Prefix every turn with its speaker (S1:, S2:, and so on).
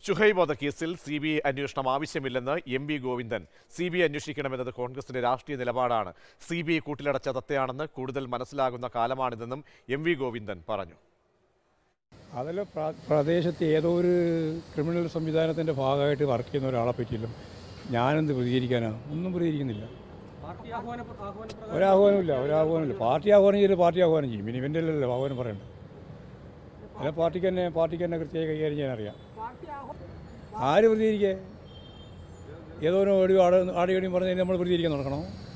S1: ഷുഹൈബ് വധക്കേസിൽ C B I അന്വേഷണം ആവശ്യമില്ലെന്ന് M V Govindan C B I അന്വേഷിക്കണമെന്നത് കോൺഗ്രസിന്റെ രാഷ്ട്രീയ നിലപാടാണ് സി ബി ഐ കൂട്ടിലടച്ച തത്തയാണെന്ന് കൂടുതൽ മനസ്സിലാകുന്ന കാലമാണിതെന്നും എം വി ഗോവിന്ദൻ പറഞ്ഞു
S2: അതിൽ പ്ര- പ്രദേശത്ത് ഏതോ ഒരു ക്രിമിനൽ സംവിധാനത്തിൻ്റെ ഭാഗമായിട്ട് വർക്ക് ചെയ്യുന്ന ഒരാളെ പറ്റിയല്ലോ ഞാനെന്ത് പ്രതികരിക്കാനാണ് ഒന്നും പ്രതികരിക്കുന്നില്ല ഒരാഹ്വാനമില്ല ഒരാഹ്വാനമില്ല പാർട്ടി ആഹ്വാനം ചെയ്ത് പാർട്ടി ആഹ്വാനം ചെയ്യും ഇനി ഇവൻ്റെ അല്ലല്ലോ ആഹ്വാനം പറയേണ്ടത് അല്ല പാർട്ടിക്ക് തന്നെ പാർട്ടിക്ക് തന്നെ കൃത്യമായി കൈകാര്യം ചെയ്യാൻ അറിയാം ആര് പ്രതികരിക്കേ ഏതോ ഒരു ആടി ആടിയും പറഞ്ഞു നമ്മൾ പ്രതികരിക്കാൻ നടക്കണോ